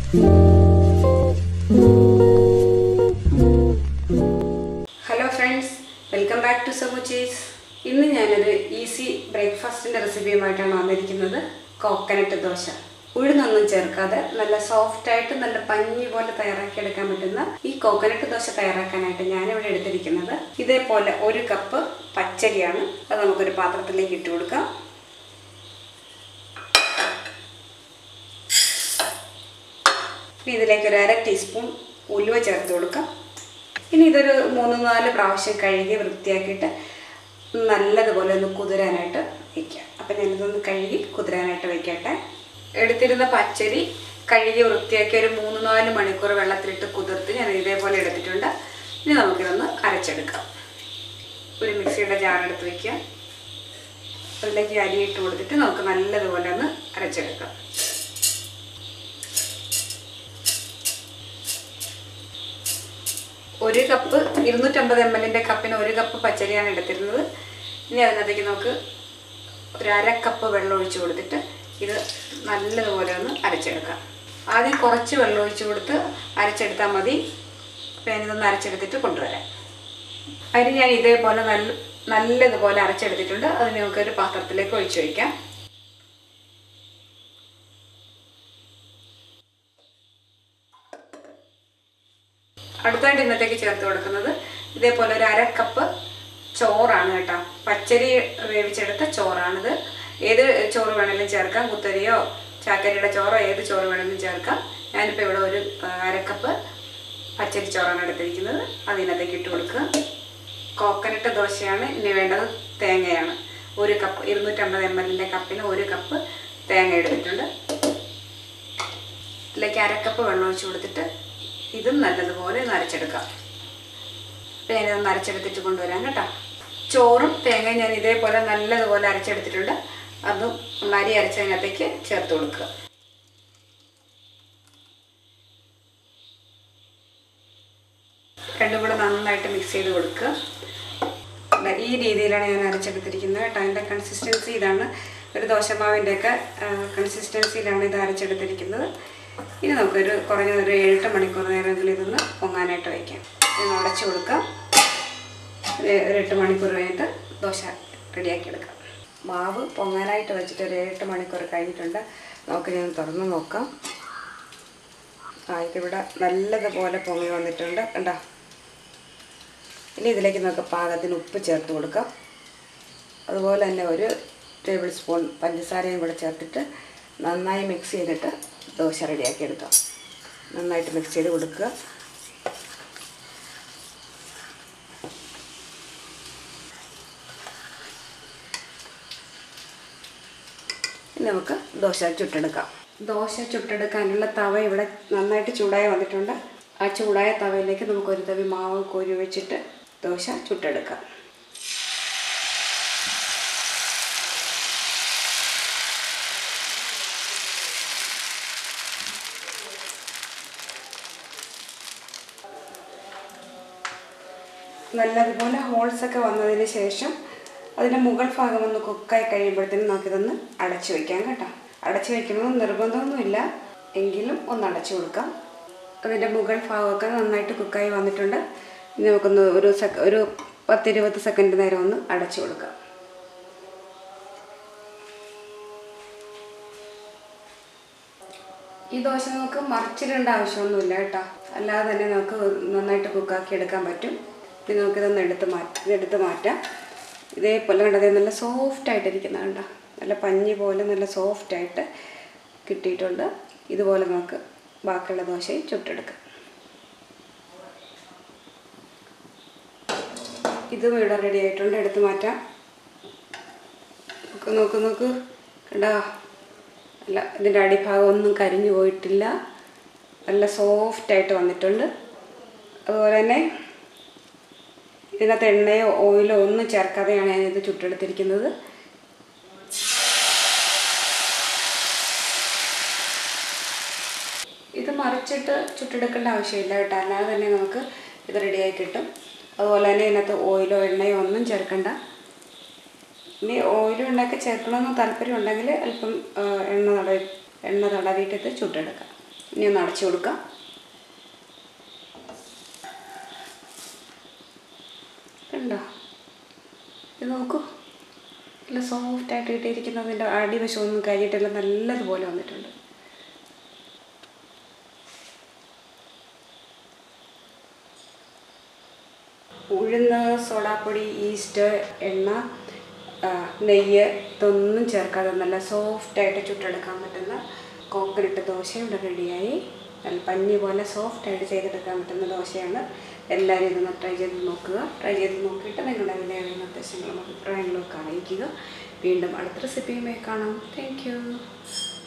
hello friends welcome back to സമൂച്ചീസ് ഇന്ന് ഞാനൊരു ഈസി ബ്രേക്ക്ഫാസ്റ്റിൻ്റെ റെസിപ്പിയുമായിട്ടാണ് വന്നിരിക്കുന്നത് കോക്കനട്ട് ദോശ ഉഴുന്നൊന്നും ചേർക്കാതെ നല്ല സോഫ്റ്റ് ആയിട്ട് നല്ല പഞ്ഞി പോലെ തയ്യാറാക്കി എടുക്കാൻ പറ്റുന്ന ഈ കോക്കനട്ട് ദോശ തയ്യാറാക്കാനായിട്ട് ഞാനിവിടെ എടുത്തിരിക്കുന്നത് ഇതേപോലെ ഒരു കപ്പ് പച്ചരിയാണ് അത് നമുക്കൊരു പാത്രത്തിലേക്ക് ഇട്ട് കൊടുക്കാം ഇനി ഇതിലേക്ക് ഒരു അര ടീസ്പൂൺ ഉലുവ ചേർത്ത് കൊടുക്കാം ഇനി ഇതൊരു മൂന്ന് നാല് പ്രാവശ്യം കഴുകി വൃത്തിയാക്കിയിട്ട് നല്ലതുപോലെ ഒന്ന് കുതിരാനായിട്ട് വയ്ക്കാം അപ്പം ഞാനിതൊന്ന് കഴുകി കുതിരാനായിട്ട് വയ്ക്കട്ടെ എടുത്തിരുന്ന പച്ചരി കഴുകി വൃത്തിയാക്കി ഒരു മൂന്ന് നാല് മണിക്കൂർ വെള്ളത്തിലിട്ട് കുതിർത്ത് ഞാൻ ഇതേപോലെ എടുത്തിട്ടുണ്ട് ഇനി നമുക്കിതൊന്ന് അരച്ചെടുക്കാം ഒരു മിക്സിയുടെ ജാറെടുത്ത് വയ്ക്കുക അതിലേക്ക് അരി ഇട്ട് കൊടുത്തിട്ട് നമുക്ക് നല്ലതുപോലെ ഒന്ന് അരച്ചെടുക്കാം ഒരു കപ്പ് ഇരുന്നൂറ്റമ്പത് എം എല്ലിൻ്റെ കപ്പിന് ഒരു കപ്പ് പച്ചരിയാണ് എടുത്തിരുന്നത് ഇനി അതിനകത്തേക്ക് നമുക്ക് ഒരു അര കപ്പ് വെള്ളം ഒഴിച്ച് കൊടുത്തിട്ട് ഇത് നല്ലതുപോലെ ഒന്ന് അരച്ചെടുക്കാം ആദ്യം കുറച്ച് വെള്ളം ഒഴിച്ച് കൊടുത്ത് അരച്ചെടുത്താൽ മതി അപ്പോൾ ഞാനിതൊന്ന് അരച്ചെടുത്തിട്ട് കൊണ്ടുവരാം അതിന് ഞാൻ ഇതേപോലെ നല്ല നല്ലതുപോലെ അരച്ചെടുത്തിട്ടുണ്ട് അത് നമുക്കൊരു പാത്രത്തിലേക്ക് ഒഴിച്ച് വയ്ക്കാം അടുത്തായിട്ട് ഇന്നത്തേക്ക് ചേർത്ത് കൊടുക്കുന്നത് ഇതേപോലെ ഒരു അര കപ്പ് ചോറാണ് കേട്ടോ പച്ചരി വേവിച്ചെടുത്ത ചോറാണിത് ഏത് ചോറ് വേണമെങ്കിലും ചേർക്കാം കുത്തരിയോ ചാക്കരിയുടെ ചോറോ ഏത് ചോറ് വേണമെങ്കിലും ചേർക്കാം ഞാനിപ്പോൾ ഇവിടെ ഒരു അരക്കപ്പ് പച്ചരി ചോറാണ് എടുത്തിരിക്കുന്നത് അതിനകത്തേക്ക് ഇട്ട് കൊടുക്കുക കോക്കനട്ട് ദോശയാണ് ഇനി വേണ്ടത് തേങ്ങയാണ് ഒരു കപ്പ് ഇരുന്നൂറ്റമ്പത് എം എല്ലിൻ്റെ കപ്പിന് ഒരു കപ്പ് തേങ്ങ എടുത്തിട്ടുണ്ട് ഇതിലേക്ക് അരക്കപ്പ് വെള്ളം ഒഴിച്ച് കൊടുത്തിട്ട് ഇതും നല്ലതുപോലെ ഒന്ന് അരച്ചെടുക്കാം അപ്പം ഞാനിതൊന്ന് അരച്ചെടുത്തിട്ട് കൊണ്ടുവരാം കേട്ടോ ചോറും തേങ്ങയും ഞാൻ ഇതേപോലെ നല്ലതുപോലെ അരച്ചെടുത്തിട്ടുണ്ട് അതും നരി അരച്ചതിനകത്തേക്ക് ചേർത്ത് കൊടുക്കുക രണ്ടും കൂടെ നന്നായിട്ട് മിക്സ് ചെയ്ത് കൊടുക്കുക ഈ രീതിയിലാണ് ഞാൻ അരച്ചെടുത്തിരിക്കുന്നത് കേട്ടോ അതിൻ്റെ കൺസിസ്റ്റൻസി ഇതാണ് ഒരു ദോശമാവിൻ്റെയൊക്കെ കൺസിസ്റ്റൻസിയിലാണ് ഇത് അരച്ചെടുത്തിരിക്കുന്നത് ഇനി നമുക്കൊരു കുറഞ്ഞത് ഒരു ഏഴെട്ട് മണിക്കൂർ നേരമെങ്കിലും ഇതൊന്ന് പൊങ്ങാനായിട്ട് വയ്ക്കാം ഇത് അടച്ചു കൊടുക്കാം ഒരു എട്ട് മണിക്കൂർ കഴിഞ്ഞിട്ട് ദോശ റെഡിയാക്കി എടുക്കാം മാവ് പൊങ്ങാനായിട്ട് വെച്ചിട്ട് ഒരു ഏഴെട്ട് മണിക്കൂർ കഴിഞ്ഞിട്ടുണ്ട് നമുക്ക് ഞാൻ തുറന്ന് നോക്കാം ആ ഇതിവിടെ നല്ലതുപോലെ പൊങ്ങി വന്നിട്ടുണ്ട് കണ്ടോ ഇനി ഇതിലേക്ക് നമുക്ക് പാകത്തിന് ഉപ്പ് ചേർത്ത് കൊടുക്കാം അതുപോലെ തന്നെ ഒരു ടേബിൾ സ്പൂൺ പഞ്ചസാരയും കൂടെ ചേർത്തിട്ട് നന്നായി മിക്സ് ചെയ്തിട്ട് ദോശ റെഡിയാക്കി എടുക്കാം നന്നായിട്ട് മിക്സ് ചെയ്ത് കൊടുക്കുക ഇനി നമുക്ക് ദോശ ചുട്ടെടുക്കാം ദോശ ചുട്ടെടുക്കാനുള്ള തവ ഇവിടെ നന്നായിട്ട് ചൂടായി വന്നിട്ടുണ്ട് ആ ചൂടായ തവയിലേക്ക് നമുക്ക് ഒരു തവി മാവ് കോരി വെച്ചിട്ട് ദോശ ചുട്ടെടുക്കാം നല്ലതുപോലെ ഹോൾസ് ഒക്കെ വന്നതിന് ശേഷം അതിൻ്റെ മുകൾ ഭാഗം ഒന്ന് കുക്കായി കഴിയുമ്പോഴത്തേനും നമുക്കിതൊന്ന് അടച്ചു വയ്ക്കാം കേട്ടോ അടച്ചു വയ്ക്കണമെന്ന് നിർബന്ധമൊന്നുമില്ല എങ്കിലും ഒന്ന് അടച്ചു കൊടുക്കാം അതിൻ്റെ മുകൾ ഭാഗമൊക്കെ നന്നായിട്ട് കുക്കായി വന്നിട്ടുണ്ട് ഇനി നമുക്കൊന്ന് ഒരു സെക്ക ഒരു പത്തിരുപത് സെക്കൻഡ് നേരം ഒന്ന് അടച്ചു കൊടുക്കാം ഈ ദോശ നമുക്ക് മറിച്ചിടേണ്ട ആവശ്യമൊന്നുമില്ല കേട്ടോ അല്ലാതെ തന്നെ നമുക്ക് നന്നായിട്ട് കുക്കാക്കി എടുക്കാൻ പറ്റും ഇനി നമുക്കിതൊന്ന് എടുത്ത് മാറ്റാം ഇതെടുത്ത് മാറ്റാം ഇതേപോലെ കണ്ടത് നല്ല സോഫ്റ്റ് ആയിട്ടിരിക്കുന്ന കണ്ട നല്ല പഞ്ഞി പോലെ നല്ല സോഫ്റ്റ് ആയിട്ട് കിട്ടിയിട്ടുണ്ട് ഇതുപോലെ നമുക്ക് ബാക്കിയുള്ള ദോശയും ചുട്ടെടുക്കാം ഇതും ഇവിടെ റെഡി ആയിട്ടുണ്ട് എടുത്ത് മാറ്റാം നോക്ക് നോക്ക് നോക്ക് കണ്ടാ അല്ല ഇതിൻ്റെ അടിഭാഗം ഒന്നും കരിഞ്ഞു പോയിട്ടില്ല നല്ല സോഫ്റ്റായിട്ട് വന്നിട്ടുണ്ട് അതുപോലെ തന്നെ ഇതിനകത്ത് എണ്ണയോ ഓയിലോ ഒന്നും ചേർക്കാതെയാണ് ഞാനിത് ചുട്ടെടുത്തിരിക്കുന്നത് ഇത് മറിച്ചിട്ട് ചുട്ടെടുക്കേണ്ട ആവശ്യമില്ല കേട്ടോ അല്ലാതെ തന്നെ നമുക്ക് ഇത് റെഡിയായി കിട്ടും അതുപോലെ തന്നെ ഇതിനകത്ത് ഓയിലോ എണ്ണയോ ഒന്നും ചേർക്കണ്ട ഇനി ഓയിലും എണ്ണയൊക്കെ ചേർക്കണമെന്ന് താല്പര്യം ഉണ്ടെങ്കിൽ അല്പം ആ, എണ്ണ തടവി എണ്ണ തടവിയിട്ട് ഇത് ചുട്ടെടുക്കാം ഇനി ഒന്ന് അടച്ചു കൊടുക്കാം കണ്ടോ ഇത് നോക്കൂ നല്ല സോഫ്റ്റായിട്ട് കിട്ടിയിരിക്കുന്നതിൻ്റെ അടിവശമൊന്നും കരിയിട്ടില്ല നല്ലതുപോലെ വന്നിട്ടുണ്ട് ഉഴുന്ന് സോഡാപ്പൊടി ഈസ്റ്റ് എണ്ണ ആ, നെയ്യ് ഇതൊന്നും ചേർക്കാതെ നല്ല സോഫ്റ്റായിട്ട് ചുട്ടെടുക്കാൻ പറ്റുന്ന കോക്കനട്ട് ദോശ ഇവിടെ റെഡിയായി നല്ല പഞ്ഞി പോലെ സോഫ്റ്റായിട്ട് ചെയ്തെടുക്കാൻ പറ്റുന്ന ദോശയാണ് എല്ലാവരും ഇതൊന്ന് ട്രൈ ചെയ്ത് നോക്കുക ട്രൈ ചെയ്ത് നോക്കിയിട്ട് നിങ്ങളുടെ വിലയേറിയ നിർദ്ദേശങ്ങളും അഭിപ്രായങ്ങളും ഒക്കെ അറിയിക്കുക വീണ്ടും അടുത്ത റെസിപ്പിയുമായി കാണാം താങ്ക് യു